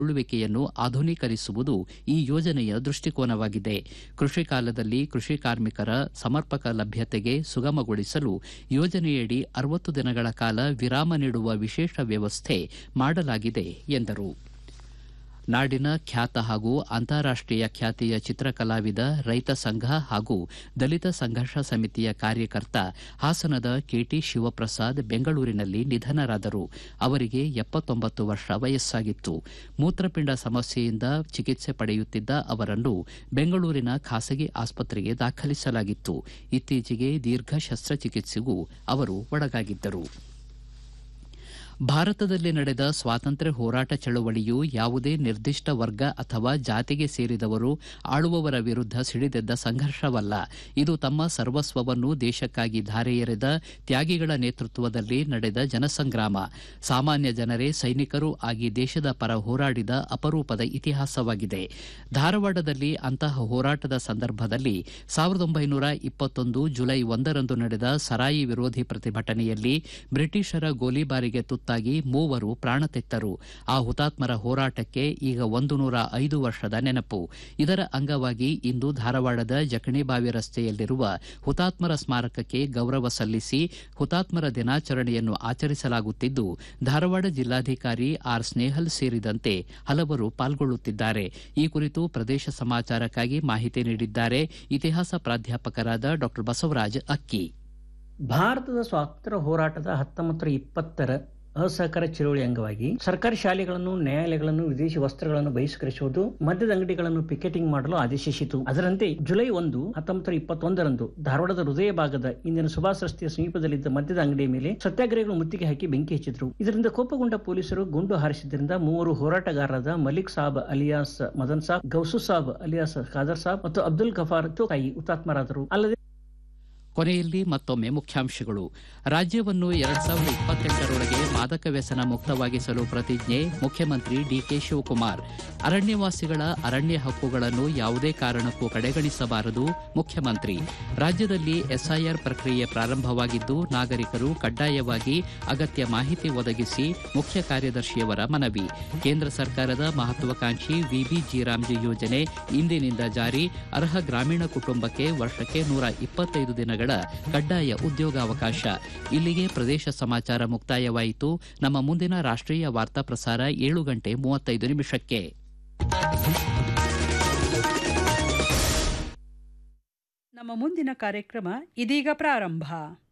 ಉಳುವಿಕೆಯನ್ನು ಆಧುನೀಕರಿಸುವುದು ಈ ಯೋಜನೆಯ ದೃಷ್ಟಿಕೋನವಾಗಿದೆ ಕೃಷಿ ಕಾಲದಲ್ಲಿ ಕೃಷಿ ಕಾರ್ಮಿಕರ ಸಮರ್ಪಕ ಲಭ್ಯತೆಗೆ ಸುಗಮಗೊಳಿಸಲು ಯೋಜನೆಯಡಿ ಅರವತ್ತು ದಿನಗಳ ಕಾಲ ವಿರಾಮ ನೀಡುವ ವಿಶೇಷ ವ್ಯವಸ್ಥೆ ಮಾಡಲಾಗಿದೆ ಎಂದರು ನಾಡಿನ ಖ್ಯಾತ ಹಾಗೂ ಅಂತಾರಾಷ್ಟೀಯ ಖ್ಯಾತಿಯ ಚಿತ್ರಕಲಾವಿದ ರೈತ ಸಂಘ ಹಾಗೂ ದಲಿತ ಸಂಘರ್ಷ ಸಮಿತಿಯ ಕಾರ್ಯಕರ್ತ ಹಾಸನದ ಕೆಟಿ ಶಿವಪ್ರಸಾದ್ ಬೆಂಗಳೂರಿನಲ್ಲಿ ನಿಧನರಾದರು ಅವರಿಗೆ ಎಪ್ಪತ್ತೊಂಬತ್ತು ವರ್ಷ ವಯಸ್ಸಾಗಿತ್ತು ಮೂತ್ರಪಿಂಡ ಸಮಸ್ಯೆಯಿಂದ ಚಿಕಿತ್ಸೆ ಪಡೆಯುತ್ತಿದ್ದ ಅವರನ್ನು ಬೆಂಗಳೂರಿನ ಖಾಸಗಿ ಆಸ್ಪತ್ರೆಗೆ ದಾಖಲಿಸಲಾಗಿತ್ತು ಇತ್ತೀಚೆಗೆ ದೀರ್ಘ ಶಸ್ತ್ರಚಿಕಿತ್ಸೆಗೂ ಅವರು ಒಳಗಾಗಿದ್ದರು ಭಾರತದಲ್ಲಿ ನಡೆದ ಸ್ವಾತಂತ್ರ್ಯ ಹೋರಾಟ ಚಳವಳಿಯು ಯಾವುದೇ ನಿರ್ದಿಷ್ಟ ವರ್ಗ ಅಥವಾ ಜಾತಿಗೆ ಸೇರಿದವರು ಆಳುವವರ ವಿರುದ್ಧ ಸಿಡಿದೆದ್ದ ಸಂಘರ್ಷವಲ್ಲ ಇದು ತಮ್ಮ ಸರ್ವಸ್ವವನ್ನು ದೇಶಕ್ಕಾಗಿ ಧಾರೆ ಎರೆದ ತ್ಯಾಗಿಗಳ ನೇತೃತ್ವದಲ್ಲಿ ನಡೆದ ಜನಸಂಗ್ರಾಮ ಸಾಮಾನ್ಯ ಜನರೇ ಸೈನಿಕರೂ ಆಗಿ ದೇಶದ ಪರ ಹೋರಾಡಿದ ಅಪರೂಪದ ಇತಿಹಾಸವಾಗಿದೆ ಧಾರವಾಡದಲ್ಲಿ ಅಂತಹ ಹೋರಾಟದ ಸಂದರ್ಭದಲ್ಲಿ ಸಾವಿರದ ಒಂಬೈನೂರ ಇಪ್ಪತ್ತೊಂದು ಜುಲೈ ಒಂದರಂದು ನಡೆದ ಸರಾಯಿ ವಿರೋಧಿ ಪ್ರತಿಭಟನೆಯಲ್ಲಿ ಬ್ರಿಟಿಷರ ಗೋಲಿಬಾರಿಗೆ ತುತ್ತಾಗಿ ಮೂವರು ಪ್ರಾಣ ತೆತ್ತರು ಆ ಹುತಾತ್ಮರ ಹೋರಾಟಕ್ಕೆ ಈಗ ಒಂದು ನೂರ ಐದು ವರ್ಷದ ನೆನಪು ಇದರ ಅಂಗವಾಗಿ ಇಂದು ಧಾರವಾಡದ ಜಕಣಿಬಾವಿ ರಸ್ತೆಯಲ್ಲಿರುವ ಹುತಾತ್ಮರ ಸ್ಮಾರಕಕ್ಕೆ ಗೌರವ ಸಲ್ಲಿಸಿ ಹುತಾತ್ಮರ ದಿನಾಚರಣೆಯನ್ನು ಆಚರಿಸಲಾಗುತ್ತಿದ್ದು ಧಾರವಾಡ ಜಿಲ್ಲಾಧಿಕಾರಿ ಆರ್ ಸ್ನೇಹಲ್ ಸೇರಿದಂತೆ ಹಲವರು ಪಾಲ್ಗೊಳ್ಳುತ್ತಿದ್ದಾರೆ ಈ ಕುರಿತು ಪ್ರದೇಶ ಸಮಾಚಾರಕ್ಕಾಗಿ ಮಾಹಿತಿ ನೀಡಿದ್ದಾರೆ ಇತಿಹಾಸ ಪ್ರಾಧ್ಯಾಪಕರಾದ ಡಾ ಬಸವರಾಜ ಅಕ್ಕಿ ಭಾರತದ ಸ್ವಾತಂತ್ರ್ಯ ಹೋರಾಟದ ಹತ್ತೊಂಬತ್ತರ ಇಪ್ಪತ್ತರ ಅಸಹಕಾರ ಚಳುವಳಿ ಅಂಗವಾಗಿ ಸರ್ಕಾರಿ ಶಾಲೆಗಳನ್ನು ನ್ಯಾಯಾಲಯಗಳನ್ನು ವಿದೇಶಿ ವಸ್ತ್ರಗಳನ್ನು ಬಹಿಷ್ಕರಿಸುವುದು ಮದ್ಯದ ಅಂಗಡಿಗಳನ್ನು ಪಿಕೆಟಿಂಗ್ ಮಾಡಲು ಆದೇಶಿಸಿತು ಅದರಂತೆ ಜುಲೈ ಒಂದು ಹತ್ತೊಂಬತ್ತರ ಇಪ್ಪತ್ತೊಂದರಂದು ಧಾರವಾಡದ ಹೃದಯ ಭಾಗದ ಇಂದಿನ ಸುಭಾಷ್ ರಸ್ತೆಯ ಸಮೀಪದಲ್ಲಿದ್ದ ಮದ್ಯದ ಅಂಗಡಿಯ ಮೇಲೆ ಸತ್ಯಾಗ್ರಹಿಗಳು ಮುತ್ತಿಗೆ ಹಾಕಿ ಬೆಂಕಿ ಹಚ್ಚಿದ್ರು ಇದರಿಂದ ಕೋಪಗೊಂಡ ಪೊಲೀಸರು ಗುಂಡು ಹಾರಿಸಿದ್ದರಿಂದ ಮೂವರು ಹೋರಾಟಗಾರರಾದ ಮಲಿಕ್ ಸಾಬ್ ಅಲಿಯಾಸ್ ಮದನ್ ಸಾಬ್ ಗೌಸು ಸಾಬ್ ಅಲಿಯಾಸ್ ಖಾದರ್ ಸಾಬ್ ಮತ್ತು ಅಬ್ದುಲ್ ಗಫಾರ್ ತಾಯಿ ಹುತಾತ್ಮರಾದರು ಅಲ್ಲದೆ ಕೊನೆಯಲ್ಲಿ ಮತ್ತೊಮ್ಮೆ ಮುಖ್ಯಾಂಶಗಳು ರಾಜ್ಯವನ್ನು ಎರಡ್ ಸಾವಿರದ ಇಪ್ಪತ್ತೆಂಟರೊಳಗೆ ಮಾದಕ ವ್ಯಸನ ಮುಕ್ತವಾಗಿಸಲು ಪ್ರತಿಜ್ಞೆ ಮುಖ್ಯಮಂತ್ರಿ ಡಿಕೆ ಶಿವಕುಮಾರ್ ಅರಣ್ಯವಾಸಿಗಳ ಅರಣ್ಯ ಹಕ್ಕುಗಳನ್ನು ಯಾವುದೇ ಕಾರಣಕ್ಕೂ ಕಡೆಗಣಿಸಬಾರದು ಮುಖ್ಯಮಂತ್ರಿ ರಾಜ್ಯದಲ್ಲಿ ಎಸ್ಐಆರ್ ಪ್ರಕ್ರಿಯೆ ಪ್ರಾರಂಭವಾಗಿದ್ದು ನಾಗರಿಕರು ಕಡ್ಡಾಯವಾಗಿ ಅಗತ್ಯ ಮಾಹಿತಿ ಒದಗಿಸಿ ಮುಖ್ಯ ಕಾರ್ಯದರ್ಶಿಯವರ ಮನವಿ ಕೇಂದ್ರ ಸರ್ಕಾರದ ಮಹತ್ವಾಕಾಂಕ್ಷಿ ವಿಬಿ ಜಿರಾಮ್ಜಿ ಯೋಜನೆ ಇಂದಿನಿಂದ ಜಾರಿ ಅರ್ಹ ಗ್ರಾಮೀಣ ಕುಟುಂಬಕ್ಕೆ ವರ್ಷಕ್ಕೆ ನೂರ ಇಪ್ಪತ್ತೈದು ದಿನಗಳ ಕಡ್ಡಾಯ ಉದ್ಯೋಗಾವಕಾಶ ಇಲ್ಲಿಗೆ ಪ್ರದೇಶ ಸಮಾಚಾರ ಮುಕ್ತಾಯವಾಯಿತು ನಮ್ಮ ಮುಂದಿನ ರಾಷ್ಟ್ರೀಯ ವಾರ್ತಾ ಪ್ರಸಾರ ಏಳು ಗಂಟೆ ಮೂವತ್ತೈದು ನಿಮಿಷಕ್ಕೆ ನಮ್ಮ ಮುಂದಿನ ಕಾರ್ಯಕ್ರಮ ಇದೀಗ ಪ್ರಾರಂಭ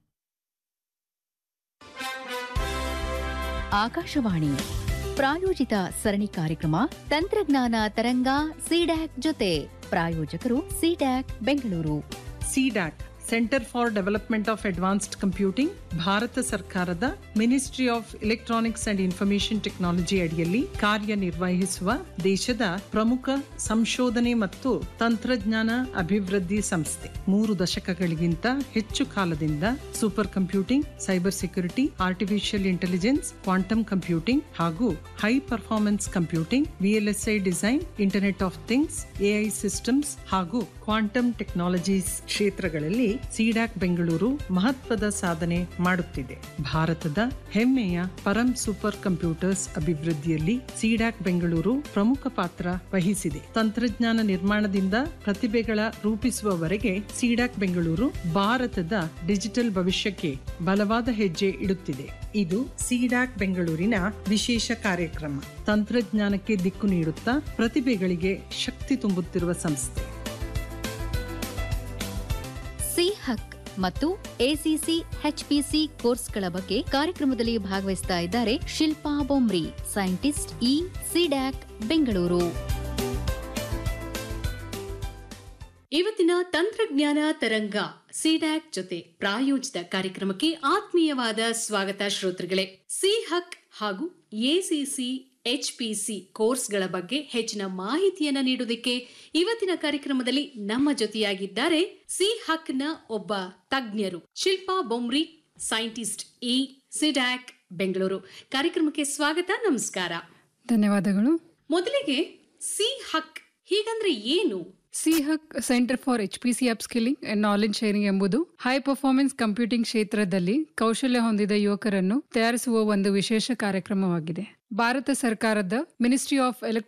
ಆಕಾಶವಾಣಿ ಪ್ರಾಯೋಜಿತ ಸರಣಿ ಕಾರ್ಯಕ್ರಮ ತಂತ್ರಜ್ಞಾನ ತರಂಗ ಸಿಡ್ಯಾಕ್ ಜೊತೆ ಪ್ರಾಯೋಜಕರು CDAC Bengaluru CDAC centre for development of advanced computing ಭಾರತ ಸರ್ಕಾರದ ministry of electronics and information technology ಅಡಿಯಲ್ಲಿ ಕಾರ್ಯನಿರ್ವಹಿಸುವ ದೇಶದ ಪ್ರಮುಖ ಸಂಶೋಧನೆ ಮತ್ತು ತಂತ್ರಜ್ಞಾನ ಅಭಿವೃದ್ಧಿ ಸಂಸ್ಥೆ ಮೂರು ದಶಕಗಳಿಗಿಂತ ಹೆಚ್ಚು ಕಾಲದಿಂದ super computing cyber security artificial intelligence quantum computing ಹಾಗೂ high performance computing VLSI design internet of things AI systems ಹಾಗೂ ಕ್ವಾಂಟಮ್ ಟೆಕ್ನಾಲಜೀಸ್ ಕ್ಷೇತ್ರಗಳಲ್ಲಿ ಸಿಡಾಕ್ ಬೆಂಗಳೂರು ಮಹತ್ವದ ಸಾಧನೆ ಮಾಡುತ್ತಿದೆ ಭಾರತದ ಹೆಮ್ಮೆಯ ಪರಂ ಸೂಪರ್ ಕಂಪ್ಯೂಟರ್ಸ್ ಅಭಿವೃದ್ಧಿಯಲ್ಲಿ ಸಿಡಾಕ್ ಬೆಂಗಳೂರು ಪ್ರಮುಖ ಪಾತ್ರ ವಹಿಸಿದೆ ತಂತ್ರಜ್ಞಾನ ನಿರ್ಮಾಣದಿಂದ ಪ್ರತಿಭೆಗಳ ರೂಪಿಸುವವರೆಗೆ ಸಿಡಾಕ್ ಬೆಂಗಳೂರು ಭಾರತದ ಡಿಜಿಟಲ್ ಭವಿಷ್ಯಕ್ಕೆ ಬಲವಾದ ಹೆಜ್ಜೆ ಇಡುತ್ತಿದೆ ಇದು ಸಿಡಾಕ್ ಬೆಂಗಳೂರಿನ ವಿಶೇಷ ಕಾರ್ಯಕ್ರಮ ತಂತ್ರಜ್ಞಾನಕ್ಕೆ ದಿಕ್ಕು ನೀಡುತ್ತಾ ಪ್ರತಿಭೆಗಳಿಗೆ ಶಕ್ತಿ ತುಂಬುತ್ತಿರುವ ಸಂಸ್ಥೆ ಸಿ ಹಕ್ ಮತ್ತು ಎಸಿಸಿ ಎಚ್ಪಿಸಿ ಕೋರ್ಸ್ಗಳ ಬಗ್ಗೆ ಕಾರ್ಯಕ್ರಮದಲ್ಲಿ ಭಾಗವಹಿಸ್ತಾ ಇದ್ದಾರೆ ಶಿಲ್ಪಾ ಬೊಮ್ರಿ ಸೈಂಟಿಸ್ಟ್ ಇ ಸಿಡ್ಯಾಕ್ ಬೆಂಗಳೂರು ಇವತ್ತಿನ ತಂತ್ರಜ್ಞಾನ ತರಂಗ ಸಿಡ್ಯಾಕ್ ಜೊತೆ ಪ್ರಾಯೋಜಿತ ಕಾರ್ಯಕ್ರಮಕ್ಕೆ ಆತ್ಮೀಯವಾದ ಸ್ವಾಗತ ಶ್ರೋತೃಗಳೇ ಸಿ ಹಕ್ ಹಾಗೂ ಎಸಿಸಿ ಎಚ್ಪಿಸಿ ಕೋರ್ಸ್ಗಳ ಬಗ್ಗೆ ಹೆಚ್ಚಿನ ಮಾಹಿತಿಯನ್ನ ನೀಡುವುದಕ್ಕೆ ಇವತ್ತಿನ ಕಾರ್ಯಕ್ರಮದಲ್ಲಿ ನಮ್ಮ ಜೊತೆಯಾಗಿದ್ದಾರೆ ಸಿ ಹಕ್ನ ಒಬ್ಬ ತಜ್ಞರು ಶಿಲ್ಪಾ ಬೊಮ್ರಿ ಸೈಂಟಿಸ್ಟ್ ಇ ಸಿಡ್ಯಾಕ್ ಬೆಂಗಳೂರು ಕಾರ್ಯಕ್ರಮಕ್ಕೆ ಸ್ವಾಗತ ನಮಸ್ಕಾರ ಧನ್ಯವಾದಗಳು ಮೊದಲಿಗೆ ಸಿ ಹಕ್ ಹೀಗಂದ್ರೆ ಏನು C HUK centre for H P C upskilling and knowledge sharing ಎಂಬುದು ಹೈ ಪರ್ಫಾರ್ಮೆನ್ಸ್ ಕಂಪ್ಯೂಟಿಂಗ್ ಕ್ಷೇತ್ರದಲ್ಲಿ ಕೌಶಲ್ಯ ಹೊಂದಿದ ಯುವಕರನ್ನು ತಯಾರಿಸುವ ಒಂದು ವಿಶೇಷ ಕಾರ್ಯಕ್ರಮವಾಗಿದೆ ಭಾರತ ಸರ್ಕಾರದ ಮಿನಿಸ್ಟ್ರಿ ಆಫ್